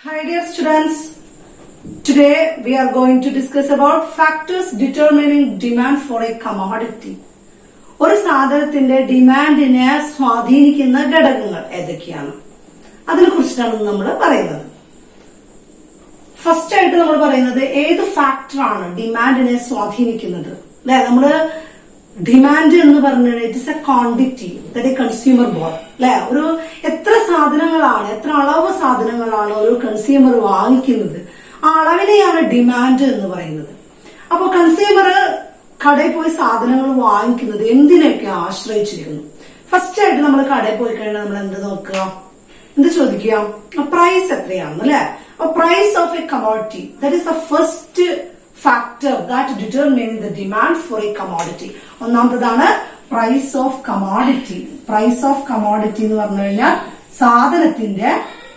Hi dear students. Today we are going to discuss about factors determining demand for a commodity. ഒരു സാധനത്തിന്റെ ഡിമാൻഡിനെ സ്വാധീനിക്കുന്ന ഘടകങ്ങൾ ഏതൊക്കെയാണ് അതിനെ കുറിച്ചിട്ടാണ് നമ്മൾ പറയുന്നത് ഫസ്റ്റ് ആയിട്ട് നമ്മൾ പറയുന്നത് ഏത് ഫാക്ടറാണ് ഡിമാൻഡിനെ സ്വാധീനിക്കുന്നത് അല്ലെ നമ്മള് ഡിമാൻഡ് എന്ന് പറഞ്ഞാൽ it is a quantity that a consumer bought അല്ലെ ഒരു എത്ര സാധനങ്ങളാണ് എത്ര അളവ് സാധനങ്ങളാണ് ഒരു കൺസ്യൂമർ വാങ്ങിക്കുന്നത് ആ അളവിനെയാണ് ഡിമാൻഡ് എന്ന് പറയുന്നത് അപ്പൊ കൺസ്യൂമർ കടയിൽ പോയി സാധനങ്ങൾ വാങ്ങിക്കുന്നത് എന്തിനൊക്കെ ആശ്രയിച്ചിരിക്കുന്നു ഫസ്റ്റ് ആയിട്ട് നമ്മൾ കടയിൽ പോയി കഴിഞ്ഞാൽ നമ്മൾ എന്ത് നോക്കുക എന്ത് ചോദിക്കുക പ്രൈസ് എത്രയാണ് അല്ലെ price of a commodity that is the first factor that determine the demand for a commodity ഒന്നാമത്തതാണ് price of commodity price of commodity എന്ന് പറഞ്ഞു കഴിഞ്ഞാൽ സാധനത്തിന്റെ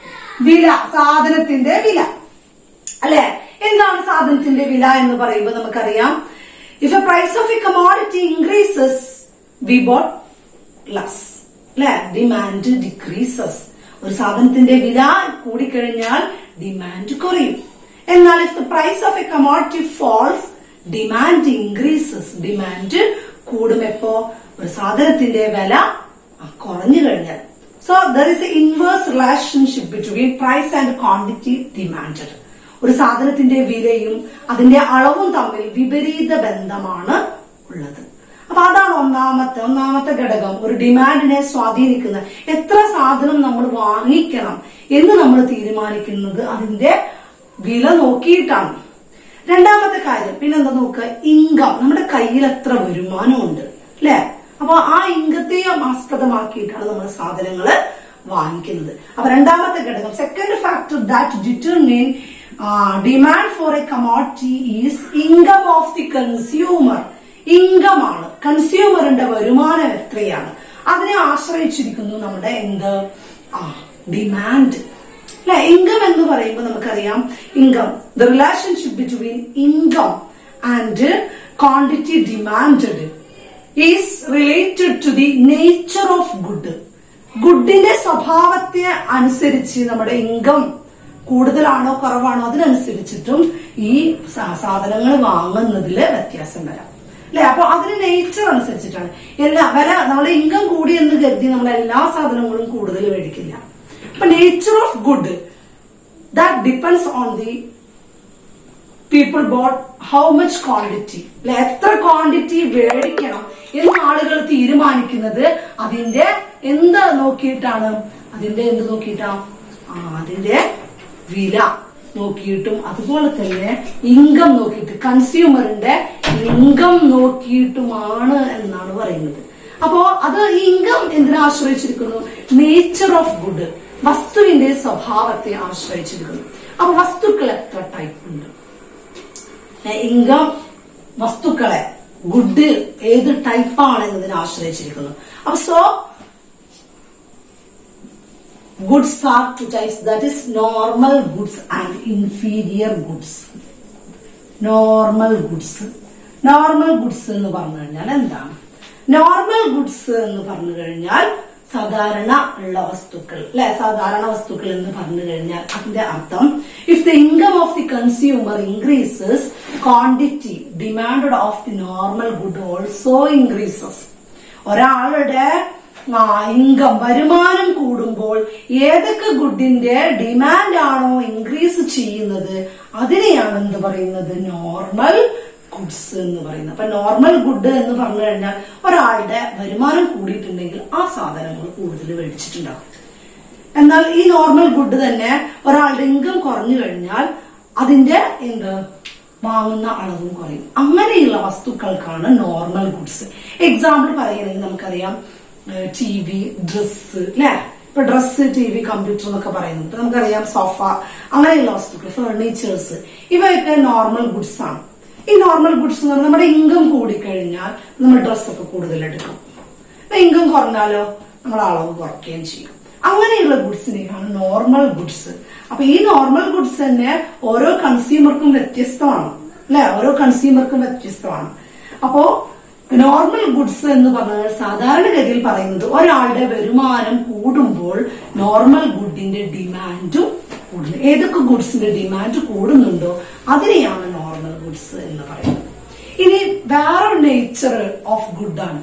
വില സാധനത്തിന്റെ വില അല്ലെ എന്താണ് സാധനത്തിന്റെ വില എന്ന് പറയുമ്പോൾ നമുക്കറിയാം if a price of a commodity increases we bought less അല്ലെ ഡിമാൻഡ് ഡിക്രീസസ് ഒരു സാധനത്തിന്റെ വില കൂടിക്കഴിഞ്ഞാൽ ഡിമാൻഡ് കുറയും എന്നാൽ if the price of a commodity falls demand increases demand കൂടും എപ്പോ ഒരു സാധനത്തിന്റെ വില കുറഞ്ഞു കഴിഞ്ഞാൽ so there is a inverse relationship between price and quantity demanded ഒരു സാധനത്തിന്റെ വിലയും അതിന്റെ അളവും തമ്മിൽ വിപരീത ബന്ധമാണ് ഉള്ളത് അപ്പൊ അതാണ് ഒന്നാമത്തെ ഒന്നാമത്തെ ഘടകം ഒരു ഡിമാൻഡിനെ സ്വാധീനിക്കുന്ന എത്ര സാധനം നമ്മൾ വാങ്ങിക്കണം എന്ന് നമ്മൾ തീരുമാനിക്കുന്നത് അതിന്റെ വില നോക്കിയിട്ടാണ് രണ്ടാമത്തെ കാര്യം പിന്നെന്താ നോക്കുക ഇൻകം നമ്മുടെ കയ്യിൽ എത്ര വരുമാനമുണ്ട് അല്ലെ അപ്പൊ ആ ഇൻകത്തെയും ആസ്പദമാക്കിയിട്ടാണ് നമ്മൾ സാധനങ്ങൾ വാങ്ങിക്കുന്നത് അപ്പൊ രണ്ടാമത്തെ ഘടകം second factor that determine demand for a commodity is income of the consumer income ആണ് കൺസ്യൂമറിന്റെ വരുമാനം എത്രയാണ് അതിനെ ആശ്രയിച്ചിരിക്കുന്നു നമ്മുടെ എന്ത് ആ ഡിമാൻഡ് അല്ലെ ഇൻകം എന്ന് പറയുമ്പോൾ നമുക്കറിയാം income the relationship between income and quantity demanded is related to the nature of good ഗുഡിന്റെ സ്വഭാവത്തെ അനുസരിച്ച് നമ്മുടെ ഇൻകം കൂടുതലാണോ കുറവാണോ അതിനനുസരിച്ചിട്ടും ഈ സാധനങ്ങൾ വാങ്ങുന്നതിൽ വ്യത്യാസം വരാം അല്ലെ അപ്പൊ അതിന് നേച്ചർ അനുസരിച്ചിട്ടാണ് എല്ലാ വില നമ്മുടെ ഇൻകം കൂടി എന്ന് കരുതി നമ്മൾ എല്ലാ സാധനങ്ങളും കൂടുതൽ മേടിക്കില്ല അപ്പൊ nature of good that depends on the people bought how much quantity അല്ലെ എത്ര ക്വാണ്ടിറ്റി മേടിക്കണം എന്ന് ആളുകൾ തീരുമാനിക്കുന്നത് അതിന്റെ എന്ത് നോക്കിയിട്ടാണ് അതിന്റെ എന്ത് നോക്കിയിട്ടാണ് ആ അതിന്റെ വില നോക്കിയിട്ടും അതുപോലെ തന്നെ ഇൻകം നോക്കിയിട്ട് കൺസ്യൂമറിന്റെ ഇൻകം നോക്കിയിട്ടുമാണ് എന്നാണ് പറയുന്നത് അപ്പോ അത് ഈ ഇൻകം എന്തിനെ ആശ്രയിച്ചിരിക്കുന്നു നേച്ചർ ഓഫ് ഗുഡ് വസ്തുവിന്റെ സ്വഭാവത്തെ ആശ്രയിച്ചിരിക്കുന്നു അപ്പൊ വസ്തുക്കൾ എത്ര ടൈപ്പ് ഉണ്ട് ഇൻകം വസ്തുക്കളെ ഗുഡ് ഏത് ടൈപ്പാണ് എന്നതിനെ ആശ്രയിച്ചിരിക്കുന്നു അപ്പൊ so goods are two types that is normal goods and inferior goods normal goods normal goods എന്ന് പറഞ്ഞു കഴിഞ്ഞാൽ എന്താണ് നോർമൽ ഗുഡ്സ് എന്ന് പറഞ്ഞു കഴിഞ്ഞാൽ സാധാരണ ഉള്ള വസ്തുക്കൾ അല്ലെ സാധാരണ വസ്തുക്കൾ എന്ന് പറഞ്ഞു കഴിഞ്ഞാൽ അതിന്റെ അർത്ഥം if the income of the consumer increases quantity demand of the normal good also increases ഒരാളുടെ ഇൻകം വരുമാനം കൂടുമ്പോൾ ഏതൊക്കെ ഗുഡിന്റെ ഡിമാൻഡ് ആണോ ഇൻക്രീസ് ചെയ്യുന്നത് അതിനെയാണ് എന്ത് പറയുന്നത് നോർമൽ ഗുഡ്സ് എന്ന് പറയുന്നത് അപ്പൊ നോർമൽ ഗുഡ് എന്ന് പറഞ്ഞു കഴിഞ്ഞാൽ ഒരാളുടെ വരുമാനം കൂടിയിട്ടുണ്ടെങ്കിൽ ആ സാധനങ്ങൾ കൂടുതൽ മേടിച്ചിട്ടുണ്ടാവും എന്നാൽ ഈ നോർമൽ ഗുഡ് തന്നെ ഒരാളുടെ ഇൻകം കുറഞ്ഞു കഴിഞ്ഞാൽ അതിന്റെ എന്ത് വാങ്ങുന്ന അളവും കുറയും അങ്ങനെയുള്ള വസ്തുക്കൾക്കാണ് നോർമൽ ഗുഡ്സ് എക്സാമ്പിൾ പറയുകയാണെങ്കിൽ നമുക്കറിയാം ടി വി ഡ്രസ്സ് അല്ലെ ഇപ്പൊ ഡ്രസ്സ് ടി വി കമ്പ്യൂട്ടർ എന്നൊക്കെ പറയുന്നത് ഇപ്പൊ നമുക്കറിയാം സോഫ അങ്ങനെയുള്ള വസ്തുക്കൾ ഫർണിച്ചേഴ്സ് ഇവയൊക്കെ നോർമൽ ഗുഡ്സ് ആണ് ഈ നോർമൽ ഗുഡ്സ് എന്ന് പറഞ്ഞാൽ നമ്മുടെ ഇൻകം കൂടിക്കഴിഞ്ഞാൽ നമ്മൾ ഡ്രസ്സൊക്കെ കൂടുതൽ എടുക്കും ഇൻകം കുറഞ്ഞാലോ നമ്മൾ അളവ് കുറയ്ക്കുകയും ചെയ്യും അങ്ങനെയുള്ള ഗുഡ്സിനെയാണ് നോർമൽ ഗുഡ്സ് അപ്പൊ ഈ നോർമൽ ഗുഡ്സ് തന്നെ ഓരോ കൺസ്യൂമർക്കും വ്യത്യസ്തമാണ് അല്ലെ ഓരോ കൺസ്യൂമർക്കും വ്യത്യസ്തമാണ് അപ്പോ നോർമൽ ഗുഡ്സ് എന്ന് പറഞ്ഞാൽ സാധാരണഗതിയിൽ പറയുന്നത് ഒരാളുടെ വരുമാനം കൂടുമ്പോൾ നോർമൽ ഗുഡിന്റെ ഡിമാൻഡും കൂടുന്നത് ഏതൊക്കെ ഗുഡ്സിന്റെ ഡിമാൻഡ് കൂടുന്നുണ്ടോ അതിനെയാണ് നോർമൽ ഗുഡ്സ് എന്ന് പറയുന്നത് ഇനി വേറെ നേച്ചർ ഓഫ് ഗുഡാണ്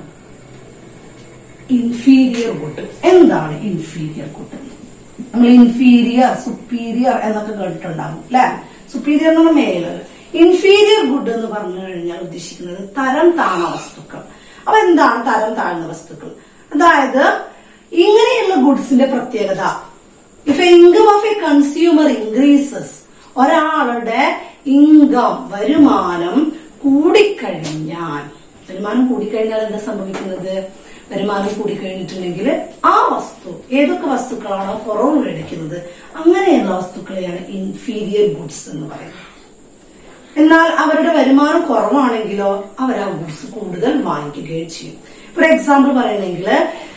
ഇൻഫീരിയർ ഗുഡ് എന്താണ് ഇൻഫീരിയർ ഗുഡ് നമ്മൾ ഇൻഫീരിയർ സുപ്പീരിയർ എന്നൊക്കെ കേട്ടിട്ടുണ്ടാകും അല്ലെ സുപ്പീരിയർ എന്ന് പറഞ്ഞാൽ മേല് ഇൻഫീരിയർ ഗുഡ് എന്ന് പറഞ്ഞു കഴിഞ്ഞാൽ ഉദ്ദേശിക്കുന്നത് തരം താഴ്ന്ന വസ്തുക്കൾ അപ്പൊ എന്താണ് തരം താഴ്ന്ന വസ്തുക്കൾ അതായത് ഇങ്ങനെയുള്ള ഗുഡ്സിന്റെ പ്രത്യേകത if a income of a consumer increases ഒരാളുടെ ഇൻകം വരുമാനം കൂടിക്കഴിഞ്ഞാൽ വരുമാനം കൂടിക്കഴിഞ്ഞാൽ എന്താ സംഭവിക്കുന്നത് വരുമാനം കൂടിക്കഴിഞ്ഞിട്ടുണ്ടെങ്കിൽ ആ വസ്തു ഏതൊക്കെ വസ്തുക്കളാണോ കുറവ് മേടിക്കുന്നത് അങ്ങനെയുള്ള വസ്തുക്കളെയാണ് ഇൻഫീരിയർ ഗുഡ്സ് എന്ന് പറയുന്നത് എന്നാൽ അവരുടെ വരുമാനം കുറവാണെങ്കിലോ അവർ ആ ഗുഡ്സ് കൂടുതൽ വാങ്ങിക്കുകയും ചെയ്യും ഫോർ എക്സാമ്പിൾ പറയണെങ്കിൽ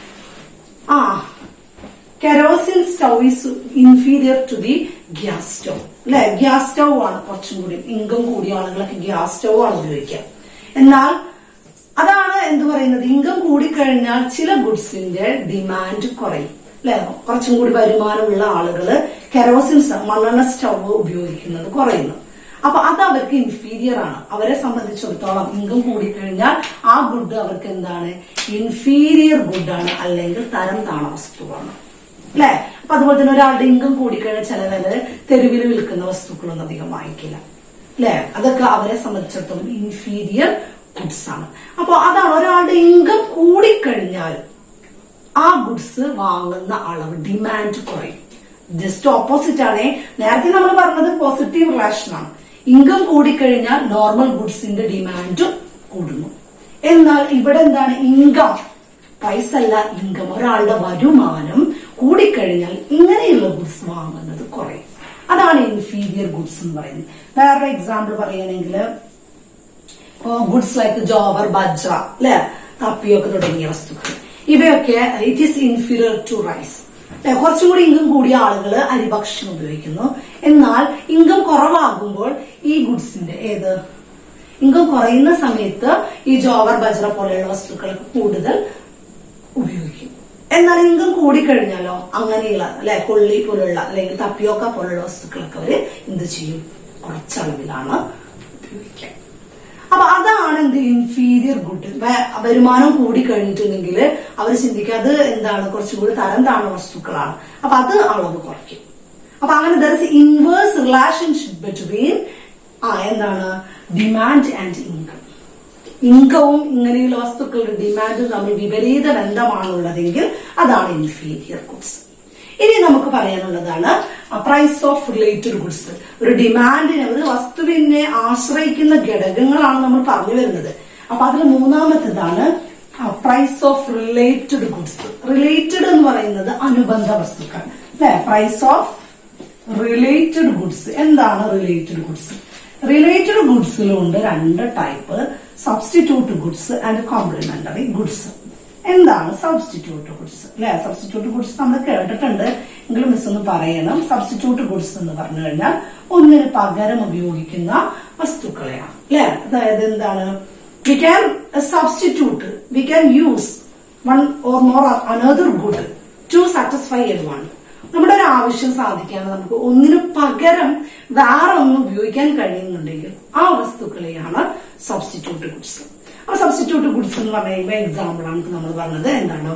ആ kerosene stove is inferior to the gas stove അല്ലെ ഗ്യാസ് സ്റ്റൗ ആണ് കുറച്ചും കൂടി ഇൻകം കൂടിയ ആളുകളൊക്കെ ഗ്യാസ് സ്റ്റൗ ആണ് ഉപയോഗിക്കുക എന്നാൽ അതാണ് എന്ത് പറയുന്നത് ഇൻകം കൂടിക്കഴിഞ്ഞാൽ ചില ഗുഡ്സിന്റെ ഡിമാൻഡ് കുറയും അല്ലെ കുറച്ചും കൂടി വരുമാനമുള്ള ആളുകള് കെറോസിൻ സ്റ്റൗ മണ്ണെണ്ണ സ്റ്റൗ ഉപയോഗിക്കുന്നത് കുറയുന്നു അപ്പൊ അത് അവർക്ക് ഇൻഫീരിയർ ആണ് അവരെ സംബന്ധിച്ചിടത്തോളം ഇൻകം കൂടിക്കഴിഞ്ഞാൽ ആ ഗുഡ് അവർക്ക് എന്താണ് ഇൻഫീരിയർ ഗുഡാണ് അല്ലെങ്കിൽ തരം താണ വസ്തുവാണ് അല്ലെ അപ്പൊ അതുപോലെ തന്നെ ഒരാളുടെ ഇൻകം കൂടിക്കഴിഞ്ഞാൽ ചിലവര് തെരുവിൽ വിൽക്കുന്ന വസ്തുക്കളൊന്നും അധികം വാങ്ങിക്കില്ല അല്ലെ അതൊക്കെ അവരെ സംബന്ധിച്ചിടത്തോളം ഇൻഫീരിയർ ഗുഡ്സ് ആണ് അപ്പൊ അതാണ് ഒരാളുടെ ഇൻകം കൂടിക്കഴിഞ്ഞാൽ ആ ഗുഡ്സ് വാങ്ങുന്ന അളവ് ഡിമാൻഡ് കുറയും ജസ്റ്റ് ഓപ്പോസിറ്റ് ആണ് നേരത്തെ നമ്മൾ പറഞ്ഞത് പോസിറ്റീവ് റിലേഷൻ ആണ് ഇൻകം കൂടിക്കഴിഞ്ഞാൽ നോർമൽ ഗുഡ്സിന്റെ ഡിമാൻഡും കൂടുന്നു എന്നാൽ ഇവിടെ എന്താണ് ഇൻകം പ്രൈസ് അല്ല ഇൻകം ഒരാളുടെ വരുമാനം കൂടിക്കഴിഞ്ഞാൽ ഇങ്ങനെയുള്ള ഗുഡ്സ് വാങ്ങുന്നത് കുറയും അതാണ് ഇൻഫീരിയർ ഗുഡ്സ് എന്ന് പറയുന്നത് വേറെ എക്സാമ്പിൾ പറയുകയാണെങ്കിൽ ഗുഡ്സ് ലൈക്ക് ജോവർ ബജ്ര അല്ലെ കപ്പിയൊക്കെ തുടങ്ങിയ വസ്തുക്കൾ ഇവയൊക്കെ it is inferior to rice കുറച്ചും കൂടി ഇൻകം കൂടിയ ആളുകൾ അരിഭക്ഷണം ഉപയോഗിക്കുന്നു എന്നാൽ ഇൻകം കുറവാകുമ്പോൾ ഈ ഗുഡ്സിന്റെ ഏത് ഇൻകം കുറയുന്ന സമയത്ത് ഈ ജോവർ ബജ്ര പോലെയുള്ള വസ്തുക്കൾ കൂടുതൽ ഉപയോഗിക്കും എന്നാൽ ഇൻകം കൂടിക്കഴിഞ്ഞാലോ അങ്ങനെയുള്ള അല്ലെ കൊള്ളി പോലുള്ള അല്ലെങ്കിൽ തപ്പിയോക്ക പോലുള്ള വസ്തുക്കളൊക്കെ അവര് എന്ത് ചെയ്യും കുറച്ചളവിലാണ് ഉപയോഗിക്കുക അപ്പൊ അതാണ് എന്ത് ഇൻഫീരിയർ ഗുഡ് വരുമാനം കൂടി കഴിഞ്ഞിട്ടുണ്ടെങ്കിൽ അവർ ചിന്തിക്കുക അത് എന്താണ് കുറച്ചുകൂടി തരം താഴ്ന്ന വസ്തുക്കളാണ് അപ്പൊ അത് അളവ് കുറയ്ക്കും അപ്പൊ അങ്ങനെ there is inverse relationship between ആ എന്താണ് ഡിമാൻഡ് ആൻഡ് ഇൻകം ഇൻകവും ഇങ്ങനെയുള്ള വസ്തുക്കളുടെ ഡിമാൻഡും തമ്മിൽ വിപരീത ബന്ധമാണുള്ളതെങ്കിൽ അതാണ് ഇൻഫീരിയർ ഗുഡ്സ് ഇനി നമുക്ക് പറയാനുള്ളതാണ് പ്രൈസ് ഓഫ് റിലേറ്റഡ് ഗുഡ്സ് ഒരു ഡിമാൻഡിനെ ഒരു വസ്തുവിനെ ആശ്രയിക്കുന്ന ഘടകങ്ങളാണ് നമ്മൾ പറഞ്ഞു വരുന്നത് അപ്പൊ അതിൽ മൂന്നാമത്തേതാണ് price of related goods related എന്ന് പറയുന്നത് അനുബന്ധ വസ്തുക്കൾ അല്ലെ പ്രൈസ് ഓഫ് റിലേറ്റഡ് ഗുഡ്സ് എന്താണ് റിലേറ്റഡ് ഗുഡ്സ് റിലേറ്റഡ് ഗുഡ്സിലുണ്ട് രണ്ട് type substitute goods and complementary goods എന്താണ് സബ്സ്റ്റിറ്റ്യൂട്ട് ഗുഡ്സ് അല്ലെ സബ്സ്റ്റിറ്റ്യൂട്ട് ഗുഡ്സ് നമ്മൾ കേട്ടിട്ടുണ്ട് എങ്കിലും മിസ് ഒന്ന് പറയണം സബ്സ്റ്റിറ്റ്യൂട്ട് ഗുഡ്സ് എന്ന് പറഞ്ഞു കഴിഞ്ഞാൽ ഒന്നിന് പകരം ഉപയോഗിക്കുന്ന വസ്തുക്കളെയാണ് അല്ലെ അതായത് എന്താണ് we can substitute we can use one or more another good to satisfy ever one നമ്മുടെ ഒരു ആവശ്യം സാധിക്കാൻ നമുക്ക് ഒന്നിനു പകരം വേറെ ഒന്നും ഉപയോഗിക്കാൻ കഴിയുന്നുണ്ടെങ്കിൽ ആ വസ്തുക്കളെയാണ് സബ്സ്റ്റിറ്റ്യൂട്ട് ഗുഡ്സ് ആ സബ്സ്റ്റിറ്റ്യൂട്ട് ഗുഡ്സ് എന്ന് പറയുമ്പോൾ എക്സാമ്പിൾ ആണ് നമ്മൾ പറഞ്ഞത് എന്താണ്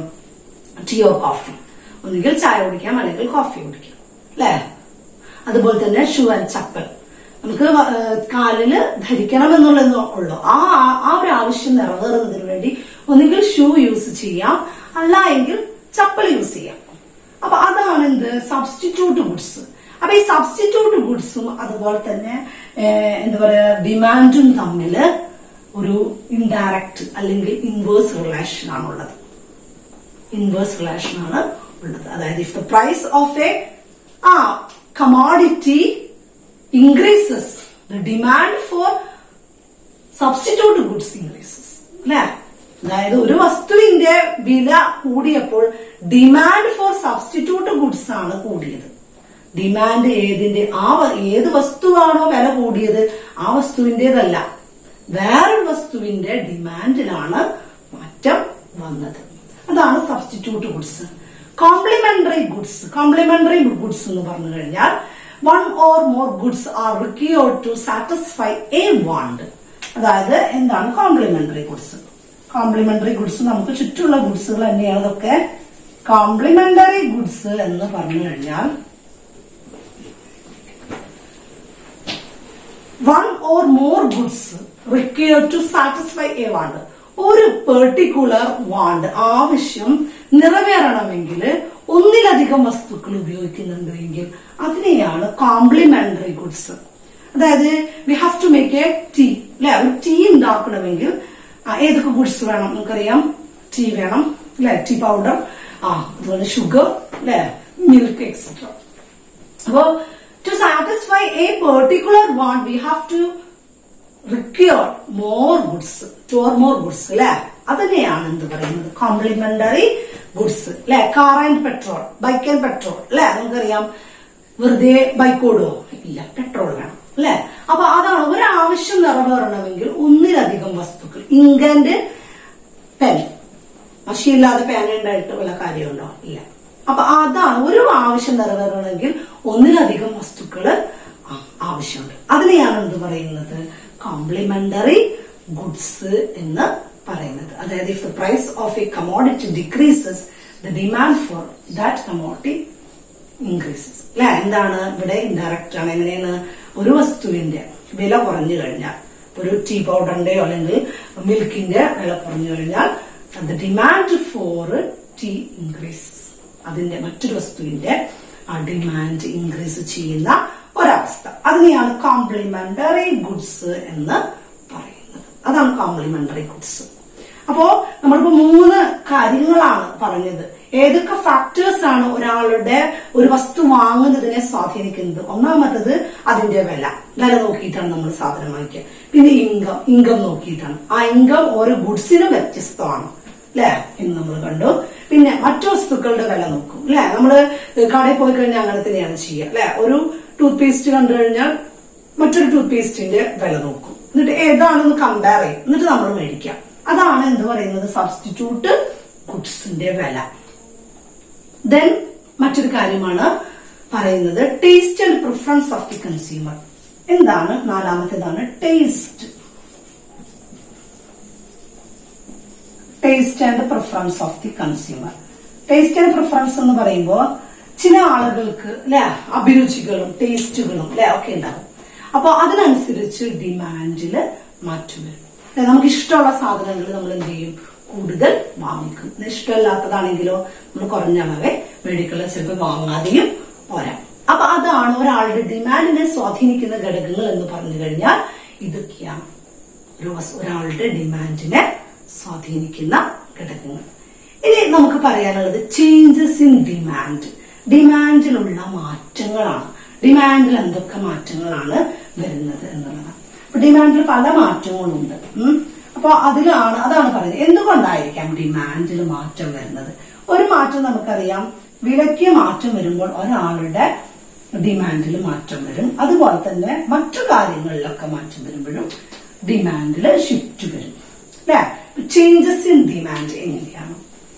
ടീ ഓർ കോഫി ഒന്നുകിൽ ചായ കുടിക്കാം അല്ലെങ്കിൽ കോഫി കുടിക്കാം അല്ലേ അതുപോലെ തന്നെ ഷൂ ആൻഡ് ചപ്പൽ നമുക്ക് കാലില് ധരിക്കണം എന്നുള്ളത് ഉള്ളൂ ആ ആ ഒരു ആവശ്യം നിറവേറുന്നതിന് വേണ്ടി ഒന്നുകിൽ ഷൂ യൂസ് ചെയ്യാം അല്ല എങ്കിൽ ചപ്പൽ യൂസ് ചെയ്യാം അപ്പൊ അതാണ് എന്ത് സബ്സ്റ്റിറ്റ്യൂട്ട് ഗുഡ്സ് അപ്പൊ ഈ സബ്സ്റ്റിറ്റ്യൂട്ട് ഗുഡ്സും അതുപോലെ തന്നെ എന്താ പറയാ ഡിമാൻഡും തമ്മില് ഒരു ഇൻഡയറക്റ്റ് അല്ലെങ്കിൽ ഇൻവേഴ്സ് റിലേഷൻ ആണുള്ളത് ഇൻവേഴ്സ് റിലേഷൻ ആണ് ഉള്ളത് അതായത് if the price of a ആ commodity increases the demand for substitute goods increases അല്ലെ അതായത് ഒരു വസ്തുവിന്റെ വില കൂടിയപ്പോൾ ഡിമാൻഡ് ഫോർ സബ്സ്റ്റിറ്റ്യൂട്ട് ഗുഡ്സ് ആണ് കൂടിയത് ഡിമാൻഡ് ഏതിന്റെ ആ ഏത് വസ്തുവാണോ വില കൂടിയത് ആ വസ്തുവിന്റേതല്ല വേറൊരു വസ്തുവിന്റെ ഡിമാൻഡിലാണ് മാറ്റം വന്നത് അതാണ് substitute goods complementary goods complementary goods എന്ന് പറഞ്ഞു കഴിഞ്ഞാൽ one or more goods are required to satisfy a want അതായത് എന്താണ് കോംപ്ലിമെന്ററി ഗുഡ്സ് കോംപ്ലിമെന്ററി ഗുഡ്സ് നമുക്ക് ചുറ്റുമുള്ള ഗുഡ്സുകൾ തന്നെയാണ് ഇതൊക്കെ കോംപ്ലിമെന്ററി ഗുഡ്സ് എന്ന് പറഞ്ഞു കഴിഞ്ഞാൽ one or more goods require to satisfy a want ഒരു പെർട്ടിക്കുലർ വാണ്ട് ആവശ്യം നിറവേറണമെങ്കിൽ ഒന്നിലധികം വസ്തുക്കൾ ഉപയോഗിക്കുന്നുണ്ട് എങ്കിൽ അതിനെയാണ് കോംപ്ലിമെന്ററി ഗുഡ്സ് അതായത് we have to make a tea അല്ലെ ഒരു ടീ ഉണ്ടാക്കണമെങ്കിൽ ആ, ഏതൊക്കെ ഗുഡ്സ് വേണം നമുക്കറിയാം ടീ വേണം അല്ലെ ടീ പൗഡർ ആ അതുപോലെ ഷുഗർ അല്ലെ മിൽക്ക് എക്സെട്ര അപ്പോ to satisfy a particular want we have to require more goods two or more goods അല്ലെ അതിനെയാണ് എന്ത് പറയുന്നത് കോംപ്ലിമെന്ററി ഗുഡ്സ് അല്ലെ car and petrol bike and petrol അല്ലെ നമുക്കറിയാം വെറുതെ ബൈക്ക് ഓടുവോ ഇല്ല പെട്രോൾ വേണം അല്ലെ അപ്പൊ അതാണ് ഒരു ആവശ്യം നിറവേറണമെങ്കിൽ ഒന്നിലധികം വസ്തുക്കൾ ഇങ്ക് ആൻഡ് പെൻ മഷിയില്ലാതെ പേന ഉണ്ടായിട്ട് വല്ല കാര്യമുണ്ടോ ഇല്ല അപ്പൊ അതാണ് ഒരു ആവശ്യം നിറവേറണമെങ്കിൽ ഒന്നിലധികം വസ്തുക്കള് ആ- ആവശ്യമുണ്ട് അതിനെയാണ് എന്ത് പറയുന്നത് കോംപ്ലിമെന്ററി ഗുഡ്സ് എന്ന് പറയുന്നത് അതായത് if the price of a commodity decreases the demand for that commodity increases അല്ലെ എന്താണ് ഇവിടെ ഇൻഡയറക്റ്റ് ആണ് എങ്ങനെയാണ് ഒരു വസ്തുവിന്റെ വില കുറഞ്ഞു കഴിഞ്ഞാൽ ഒരു ടീ പൗഡറിന്റെയോ അല്ലെങ്കിൽ മിൽക്കിന്റെ വില കുറഞ്ഞു കഴിഞ്ഞാൽ the demand for tea increases അതിന്റെ മറ്റൊരു വസ്തുവിന്റെ ആ ഡിമാൻഡ് ഇൻക്രീസ് ചെയ്യുന്ന ഒരവസ്ഥ അതിനെയാണ് കോംപ്ലിമെന്ററി ഗുഡ്സ് എന്ന് പറയുന്നത് അതാണ് കോംപ്ലിമെന്ററി ഗുഡ്സ് അപ്പോ നമ്മളിപ്പോ മൂന്ന് കാര്യങ്ങളാണ് പറഞ്ഞത് ഏതൊക്കെ ഫാക്ടേഴ്സ് ആണ് ഒരാളുടെ ഒരു വസ്തു വാങ്ങുന്നതിനെ സ്വാധീനിക്കുന്നത് ഒന്നാമത്തത് അതിന്റെ വില വില നോക്കിയിട്ടാണ് നമ്മൾ സാധനം വാങ്ങിക്കുക പിന്നെ ഇൻകം ഇൻകം നോക്കിയിട്ടാണ് ആ ഇൻകം ഓരോ ഗുഡ്സിനും വ്യത്യസ്തമാണ് അല്ലെ എന്ന് നമ്മൾ കണ്ടു പിന്നെ മറ്റു വസ്തുക്കളുടെ വില നോക്കും അല്ലെ നമ്മള് കടയിൽ പോയി കഴിഞ്ഞാൽ അങ്ങനെ തന്നെയാണ് ചെയ്യുക അല്ലെ ഒരു ടൂത്ത് പേസ്റ്റ് കണ്ടു കഴിഞ്ഞാൽ മറ്റൊരു ടൂത്ത് പേസ്റ്റിന്റെ വില നോക്കും എന്നിട്ട് ഏതാണെന്ന് കമ്പയർ ചെയ്യും എന്നിട്ട് നമ്മൾ മേടിക്കാം അതാണ് എന്ത് പറയുന്നത് സബ്സ്റ്റിറ്റ്യൂട്ട് ഗുഡ്സിന്റെ വില ദെൻ മറ്റൊരു കാര്യമാണ് പറയുന്നത് taste and preference of the consumer എന്താണ് നാലാമത്തേതാണ് taste taste and preference of the consumer taste and preference എന്ന് പറയുമ്പോൾ ചില ആളുകൾക്ക് അല്ലെ അഭിരുചികളും ടേസ്റ്റുകളും അല്ലെ ഒക്കെ ഉണ്ടാവും അപ്പൊ അതിനനുസരിച്ച് ഡിമാൻഡില് മാറ്റം വരും അല്ലെ, നമുക്ക് ഇഷ്ടമുള്ള സാധനങ്ങൾ നമ്മൾ എന്ത് ചെയ്യും കൂടുതൽ വാങ്ങിക്കും ഇത് ഇഷ്ടമല്ലാത്തതാണെങ്കിലോ നമ്മൾ കുറഞ്ഞ അളവേ മേടിക്കുള്ള ചിലപ്പോൾ വാങ്ങാതെയും പോരാ അപ്പൊ അതാണ് ഒരാളുടെ ഡിമാൻഡിനെ സ്വാധീനിക്കുന്ന ഘടകങ്ങൾ എന്ന് പറഞ്ഞു കഴിഞ്ഞാൽ ഇതൊക്കെയാണ് ഒരു വസ്- ഒരാളുടെ ഡിമാൻഡിനെ സ്വാധീനിക്കുന്ന ഘടകങ്ങൾ ഇനി നമുക്ക് പറയാനുള്ളത് ചേഞ്ചസ് ഇൻ ഡിമാൻഡ് ഡിമാൻഡിലുള്ള മാറ്റങ്ങളാണ് ഡിമാൻഡിൽ എന്തൊക്കെ മാറ്റങ്ങളാണ് വരുന്നത് എന്നുള്ളതാണ് അപ്പൊ ഡിമാൻഡിൽ പല മാറ്റങ്ങളുണ്ട് ഉം. അപ്പൊ അതിലാണ് അതാണ് പറയുന്നത് എന്തുകൊണ്ടായിരിക്കാം ഡിമാൻഡിൽ മാറ്റം വരുന്നത് ഒരു മാറ്റം നമുക്കറിയാം വിലയ്ക്ക് മാറ്റം വരുമ്പോൾ ഒരാളുടെ ഡിമാൻഡിൽ മാറ്റം വരും അതുപോലെ തന്നെ മറ്റു കാര്യങ്ങളിലൊക്കെ മാറ്റം വരുമ്പോഴും ഡിമാൻഡിൽ ഷിഫ്റ്റ് വരും അല്ലെ ചേഞ്ചസ് ഇൻ ഡിമാൻഡ് എങ്ങനെയാണ്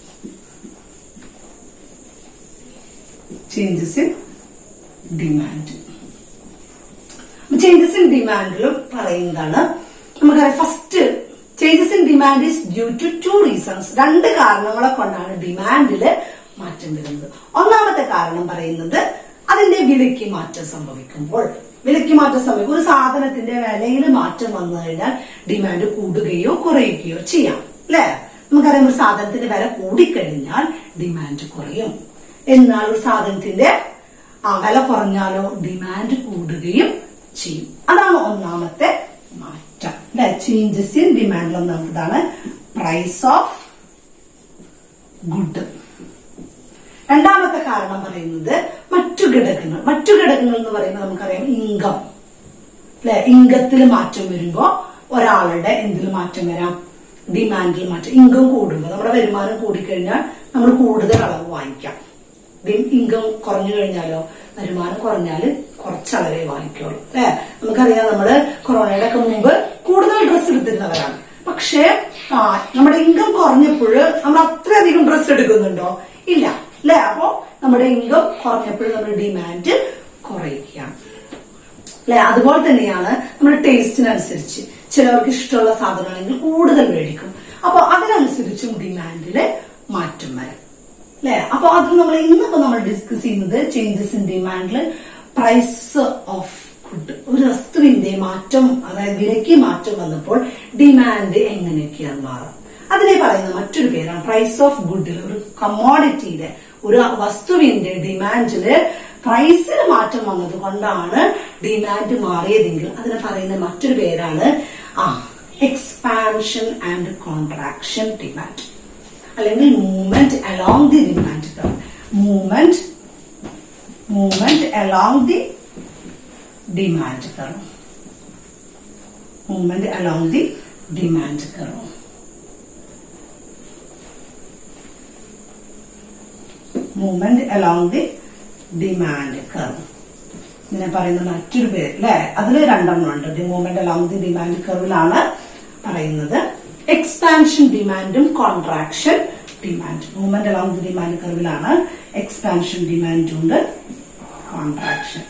changes in demand changes in ഡിമാൻഡിലും പറയുന്നതാണ് നമുക്കറിയാം first changes in demand is due to two reasons രണ്ട് കാരണങ്ങളെ കൊണ്ടാണ് ഡിമാൻഡില് മാറ്റം വരുന്നത് ഒന്നാമത്തെ കാരണം പറയുന്നത് അതിന്റെ വിലയ്ക്ക് മാറ്റം സംഭവിക്കുമ്പോൾ വിലയ്ക്ക് മാറ്റം സംഭവിക്കും ഒരു സാധനത്തിന്റെ വിലയിൽ മാറ്റം വന്നു കഴിഞ്ഞാൽ ഡിമാൻഡ് കൂടുകയോ കുറയുകയോ ചെയ്യാം അല്ലെ നമുക്കറിയാം ഒരു സാധനത്തിന്റെ വില കൂടിക്കഴിഞ്ഞാൽ ഡിമാൻഡ് കുറയും എന്നാൽ ഒരു സാധനത്തിന്റെ ആ വില കുറഞ്ഞാലോ ഡിമാൻഡ് കൂടുകയും ചെയ്യും അതാണ് ഒന്നാമത്തെ മാറ്റം അല്ലെ ചേഞ്ചസ് ഇൻ ഡിമാൻഡിൽ ഒന്നാമതാണ് പ്രൈസ് ഓഫ് ഗുഡ് രണ്ടാമത്തെ കാരണം പറയുന്നത് മറ്റു ഘടകങ്ങൾ മറ്റു ഘടകങ്ങൾ എന്ന് പറയുമ്പോൾ നമുക്കറിയാം ഇൻകം അല്ലെ ഇൻകത്തിൽ മാറ്റം വരുമ്പോ ഒരാളുടെ എന്തിൽ മാറ്റം വരാം ഡിമാൻഡിൽ മാറ്റം ഇൻകം കൂടുമ്പോൾ നമ്മുടെ വരുമാനം കൂടിക്കഴിഞ്ഞാൽ നമ്മൾ കൂടുതൽ അളവ് വാങ്ങിക്കാം ദി- ഇൻകം കുറഞ്ഞു കഴിഞ്ഞാലോ വരുമാനം കുറഞ്ഞാല് കുറച്ചളവേ വാങ്ങിക്കുള്ളൂ അല്ലെ നമുക്കറിയാം നമ്മള് കൊറോണയുടെ ഒക്കെ മുമ്പ് കൂടുതൽ ഡ്രസ്സ് എടുത്തിരുന്നവരാണ് പക്ഷേ ആ നമ്മുടെ ഇൻകം കുറഞ്ഞപ്പോൾ നമ്മൾ അത്രയധികം ഡ്രസ്സ് എടുക്കുന്നുണ്ടോ ഇല്ല അല്ലെ അപ്പോ നമ്മുടെ ഇൻകം കുറഞ്ഞപ്പോൾ നമ്മുടെ ഡിമാൻഡ് കുറയുകയാണ് അല്ലെ അതുപോലെ തന്നെയാണ് നമ്മുടെ ടേസ്റ്റിനനുസരിച്ച് ചിലവർക്ക് ഇഷ്ടമുള്ള സാധനമാണെങ്കിൽ കൂടുതൽ മേടിക്കും അപ്പൊ അതിനനുസരിച്ചും ഡിമാൻഡില് മാറ്റം വരും അല്ലെ അപ്പൊ അത് നമ്മൾ ഇന്നിപ്പോ നമ്മൾ ഡിസ്കസ് ചെയ്യുന്നത് ചേഞ്ചസ് ഇൻ ഡിമാൻഡില് പ്രൈസ് ഓഫ് ഗുഡ് ഒരു വസ്തുവിന്റെ മാറ്റം അതായത് വിലയ്ക്ക് മാറ്റം വന്നപ്പോൾ ഡിമാൻഡ് എങ്ങനെയൊക്കെയാണ് മാറും അതിനെ പറയുന്ന മറ്റൊരു പേരാണ് പ്രൈസ് ഓഫ് ഗുഡിൽ ഒരു കമ്മോഡിറ്റിയിലെ ഒരു വസ്തുവിന്റെ ഡിമാൻഡില് പ്രൈസിൽ മാറ്റം വന്നത് കൊണ്ടാണ് ഡിമാൻഡ് മാറിയതെങ്കിൽ അതിനെ പറയുന്ന മറ്റൊരു പേരാണ് ആ എക്സ്പാൻഷൻ ആൻഡ് കോൺട്രാക്ഷൻ ഡിമാൻഡ് അല്ലെങ്കിൽ movement along the demand curve movement movement along the demand curve movement along the demand curve movement along the demand curve ഇതിനെ പറയുന്ന മറ്റൊരു പേര് അല്ലെ അതിൽ രണ്ടെണ്ണം ഉണ്ട് the movement along the demand കർവിലാണ് പറയുന്നത് എക്സ്പാൻഷൻ ഡിമാൻഡും contraction demand movement along the demand കർവിലാണ് എക്സ്പാൻഷൻ ഡിമാൻഡും ഉണ്ട് കോൺട്രാക്ഷൻ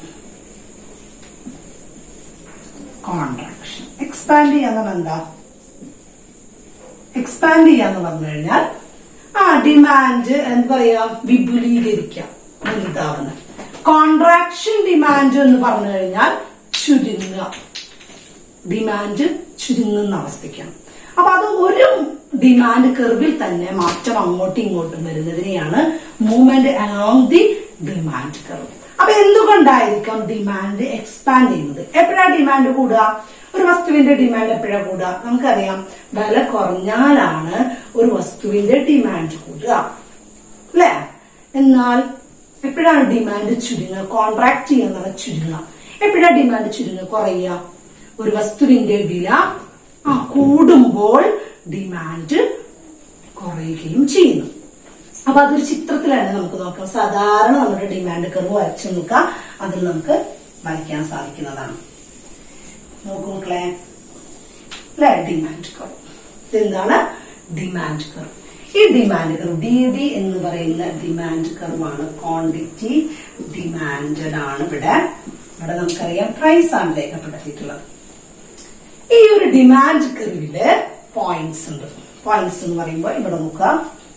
കോൺട്രാക്ഷൻ എക്സ്പാൻഡ് ചെയ്യാന്ന് എന്താ എക്സ്പാൻഡ് ചെയ്യാന്ന് പറഞ്ഞു കഴിഞ്ഞാൽ ആ ഡിമാൻഡ് എന്താ പറയാ വിപുലീകരിക്കാം വലുതാവുന്ന കോൺട്രാക്ഷൻ ഡിമാൻഡ് എന്ന് പറഞ്ഞു കഴിഞ്ഞാൽ ചുരുങ്ങുക ഡിമാൻഡ് ചുരുങ്ങുന്ന അവസ്ഥയ്ക്കാണ് അപ്പൊ അത് ഒരു ഡിമാൻഡ് കെർവിൽ തന്നെ മാറ്റം അങ്ങോട്ടും ഇങ്ങോട്ടും വരുന്നതിനെയാണ് movement along the demand curve അപ്പൊ എന്തുകൊണ്ടായിരിക്കാം ഡിമാൻഡ് എക്സ്പാൻഡ് ചെയ്യുന്നത് എപ്പോഴാണ് ഡിമാൻഡ് കൂടുക ഒരു വസ്തുവിന്റെ ഡിമാൻഡ് എപ്പോഴാണ് കൂടുക നമുക്കറിയാം വില കുറഞ്ഞാലാണ് ഒരു വസ്തുവിന്റെ ഡിമാൻഡ് കൂടുക അല്ലെ എന്നാൽ എപ്പോഴാണ് ഡിമാൻഡ് ചുരുങ്ങുക കോൺട്രാക്ട് ചെയ്യുന്ന ചുരുങ്ങുക എപ്പോഴാണ് ഡിമാൻഡ് ചുരുങ്ങുക കുറയുക ഒരു വസ്തുവിന്റെ വില ആ കൂടുമ്പോൾ ഡിമാൻഡ് കുറയുകയും ചെയ്യുന്നു അപ്പൊ അതൊരു ചിത്രത്തിലാണ് നമുക്ക് നോക്കാം സാധാരണ നമ്മുടെ ഡിമാൻഡ് കർവ് വരച്ചു നോക്കാം അതിൽ നമുക്ക് വരയ്ക്കാൻ സാധിക്കുന്നതാണ് നോക്കൂ മക്കളെ അല്ലെ ഡിമാൻഡ് കർവ് ഇതെന്താണ് ഡിമാൻഡ് കർവ് ഈ ഡിമാൻഡ് കർവ് ഡി ഡി എന്ന് പറയുന്ന ഡിമാൻഡ് കർവാണ് ക്വാണ്ടിറ്റി ഡിമാൻഡഡ് ആണ് ഇവിടെ ഇവിടെ നമുക്കറിയാം പ്രൈസ് ആണ് രേഖപ്പെടുത്തിയിട്ടുള്ളത് ഈ ഒരു ഡിമാൻഡ് കർവില് പോയിന്റ്സ് ഉണ്ട് പോയിന്റ്സ് എന്ന് പറയുമ്പോൾ ഇവിടെ നോക്കാം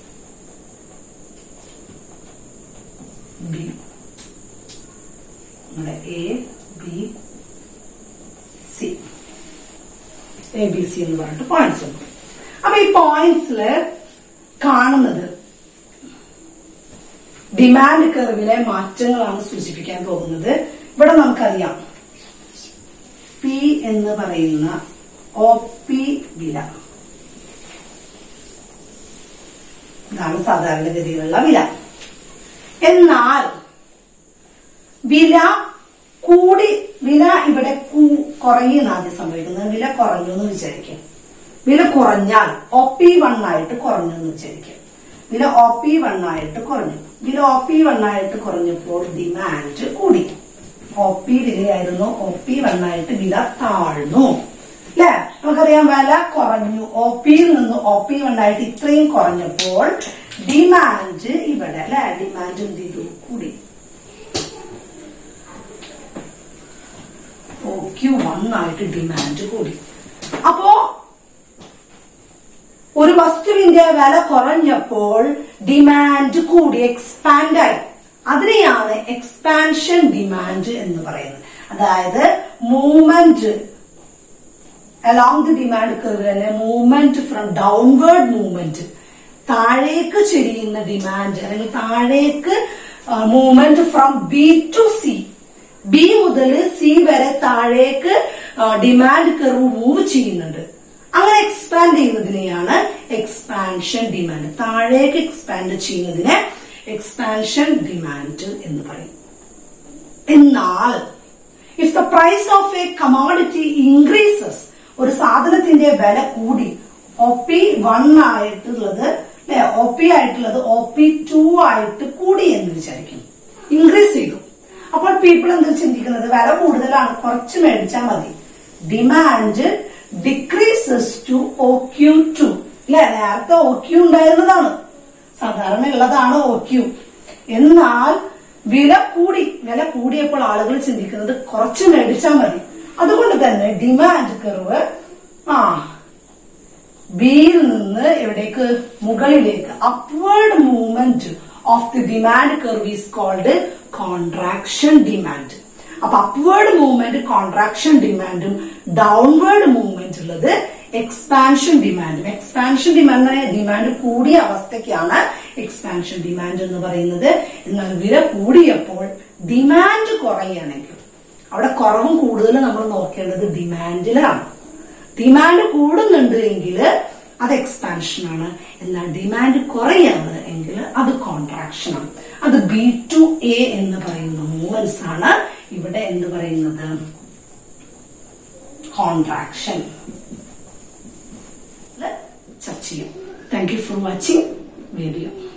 ബി നമ്മുടെ A B C A B C എന്ന് പറഞ്ഞിട്ട് പോയിന്റ്സ് ഉണ്ട് അപ്പൊ ഈ പോയിന്റ്സില് കാണുന്നത് ഡിമാൻഡ് കർവിലെ മാറ്റങ്ങളാണ് സൂചിപ്പിക്കാൻ പോകുന്നത് ഇവിടെ നമുക്കറിയാം പി എന്ന് പറയുന്ന ഒ പി വില ഇതാണ് സാധാരണഗതിയിലുള്ള വില എന്നാൽ വില കൂടി വില ഇവിടെ കൂ- കുറയുന്ന ആദ്യം സംഭവിക്കുന്നത് വില കുറഞ്ഞു എന്ന് വിചാരിക്കും വില കുറഞ്ഞാൽ ഒ പി വൺ ആയിട്ട് കുറഞ്ഞു എന്ന് വിചാരിക്കും വില ഒ പി വൺ ആയിട്ട് കുറഞ്ഞു വില ഒ പി വൺ ആയിട്ട് കുറഞ്ഞപ്പോൾ ഡിമാൻഡ് കൂടി ഒ പി വിലയായിരുന്നു ഒ പി വൺ ആയിട്ട് വില താഴ്ന്നു അല്ലെ നമുക്കറിയാം വില കുറഞ്ഞു ഒ പിയിൽ നിന്ന് ഒ പി വൺ ആയിട്ട് ഇത്രയും കുറഞ്ഞപ്പോൾ ഡിമാൻഡ് ഇവിടെ അല്ലെ ഡിമാൻഡ് എന്ത് ചെയ്തു കൂടി ഒ ക്യു വൺ ആയിട്ട് ഡിമാൻഡ് കൂടി അപ്പോ ഒരു വസ്തുവിന്റെ വില കുറഞ്ഞപ്പോൾ ഡിമാൻഡ് കൂടി എക്സ്പാൻഡ് ആയി അതിനെയാണ് എക്സ്പാൻഷൻ ഡിമാൻഡ് എന്ന് പറയുന്നത് അതായത് movement along the demand curve തന്നെ മൂവ്മെന്റ് ഫ്രം ഡൗൺവേർഡ് മൂവ്മെന്റ് താഴേക്ക് ചെരിയുന്ന ഡിമാൻഡ് അല്ലെങ്കിൽ താഴേക്ക് movement from B to C B മുതൽ സി വരെ താഴേക്ക് ഡിമാൻഡ് കർവ് മൂവ് ചെയ്യുന്നുണ്ട് അങ്ങനെ എക്സ്പാൻഡ് ചെയ്യുന്നതിനെയാണ് എക്സ്പാൻഷൻ ഡിമാൻഡ് താഴേക്ക് എക്സ്പാൻഡ് ചെയ്യുന്നതിനെ എക്സ്പാൻഷൻ ഡിമാൻഡ് എന്ന് പറയും എന്നാൽ if the price of a commodity increases ഒരു സാധനത്തിന്റെ വില കൂടി ഒ പി വൺ ആയിട്ടുള്ളത് അല്ലെ ഒ പി ആയിട്ടുള്ളത് ഒ പി ടു ആയിട്ട് കൂടി എന്ന് വിചാരിക്കും ഇൻക്രീസ് ചെയ്തു അപ്പോൾ പീപ്പിൾ എന്ത് ചിന്തിക്കുന്നത് വില കൂടുതലാണ് കുറച്ച് മേടിച്ചാൽ മതി demand decreases to O Q two അല്ലെ നേരത്തെ ഒ ക്യു ഉണ്ടായിരുന്നതാണ് സാധാരണ ഉള്ളതാണ് ഒ ക്യു എന്നാൽ വില കൂടി വില കൂടിയപ്പോൾ ആളുകൾ ചിന്തിക്കുന്നത് കുറച്ച് മേടിച്ചാൽ മതി അതുകൊണ്ട് തന്നെ ഡിമാൻഡ് കർവ് ആ ബിയിൽ നിന്ന് എവിടേക്ക് മുകളിലേക്ക് upward movement of the demand curve is called contraction demand അപ്പൊ അപ്വേർഡ് മൂവ്മെന്റ് കോൺട്രാക്ഷൻ ഡിമാൻഡും ഡൗൺവേർഡ് മൂവ്മെന്റ് ഉള്ളത് എക്സ്പാൻഷൻ ഡിമാൻഡും എക്സ്പാൻഷൻ ഡിമാൻഡ് ഡിമാൻഡ് കൂടിയ അവസ്ഥയ്ക്കാണ് എക്സ്പാൻഷൻ ഡിമാൻഡ് എന്ന് പറയുന്നത് എന്നാൽ വില കൂടിയപ്പോൾ ഡിമാൻഡ് കുറയുകയാണെങ്കിൽ അവിടെ കുറവും കൂടുതലും നമ്മൾ നോക്കേണ്ടത് ഡിമാൻഡിലാണ് ഡിമാൻഡ് കൂടുന്നുണ്ട് എങ്കിൽ അത് എക്സ്പാൻഷൻ ആണ് എന്നാൽ ഡിമാൻഡ് കുറയാണ് എങ്കിൽ അത് കോൺട്രാക്ഷൻ ആണ് അത് ബി ടു എ എന്ന് പറയുന്ന മൂവ്മെന്റ്സ് ആണ് ഇവിടെ എന്ത് പറയുന്നത് കോൺട്രാക്ഷൻ ചർച്ച ചെയ്യും thank you for watching video